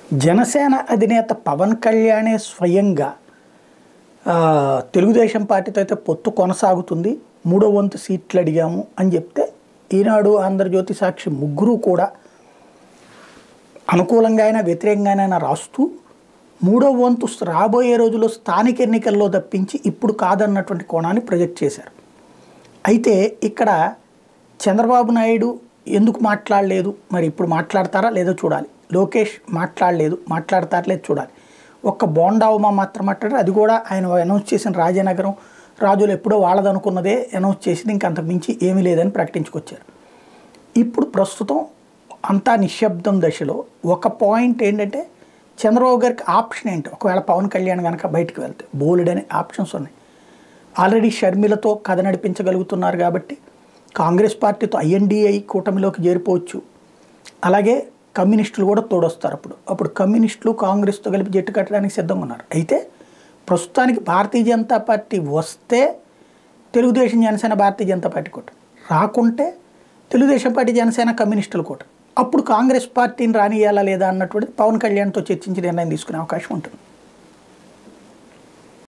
జనసేన అధినేత పవన్ కళ్యాణే స్వయంగా ఆ, తెలుగుదేశం పార్టీతో అయితే పొత్తు కొనసాగుతుంది మూడో వంతు సీట్లు అడిగాము అని చెప్తే ఈనాడు ఆంధ్రజ్యోతి సాక్షి ముగ్గురు కూడా అనుకూలంగా అయినా వ్యతిరేకంగా అయినా రాస్తూ మూడో వంతు రాబోయే రోజుల్లో స్థానిక ఎన్నికల్లో తప్పించి ఇప్పుడు కాదన్నటువంటి కోణాన్ని ప్రొజెక్ట్ చేశారు అయితే ఇక్కడ చంద్రబాబు నాయుడు ఎందుకు మాట్లాడలేదు మరి ఇప్పుడు మాట్లాడతారా లేదో చూడాలి లోకేష్ మాట్లాడలేదు మాట్లాడతారా లేదో చూడాలి ఒక్క బోండా ఉమా మాత్రం మాట్లాడారు అది కూడా ఆయన అనౌన్స్ చేసిన రాజనగరం రాజులు ఎప్పుడో వాళ్ళదనుకున్నదే అనౌన్స్ చేసింది ఇంక అంతకు మించి ఏమీ లేదని ప్రకటించుకొచ్చారు ఇప్పుడు ప్రస్తుతం అంతా నిశ్శబ్దం దశలో ఒక పాయింట్ ఏంటంటే చంద్రబాబు గారికి ఆప్షన్ ఏంటి ఒకవేళ పవన్ కళ్యాణ్ కనుక బయటకు వెళ్తే బోలెడ్ అనే ఆప్షన్స్ ఉన్నాయి ఆల్రెడీ షర్మిలతో కథ నడిపించగలుగుతున్నారు కాబట్టి కాంగ్రెస్ పార్టీతో ఐఎన్డిఐ కూటమిలోకి చేరిపోవచ్చు అలాగే కమ్యూనిస్టులు కూడా తోడొస్తారు అప్పుడు అప్పుడు కమ్యూనిస్టులు కాంగ్రెస్తో కలిపి జట్టు కట్టడానికి సిద్ధంగా ఉన్నారు అయితే ప్రస్తుతానికి భారతీయ జనతా పార్టీ వస్తే తెలుగుదేశం జనసేన భారతీయ జనతా పార్టీ కూట రాకుంటే తెలుగుదేశం పార్టీ జనసేన కమ్యూనిస్టుల కూట అప్పుడు కాంగ్రెస్ పార్టీని రానియాలా లేదా అన్నటువంటిది పవన్ కళ్యాణ్తో చర్చించి నిర్ణయం తీసుకునే అవకాశం ఉంటుంది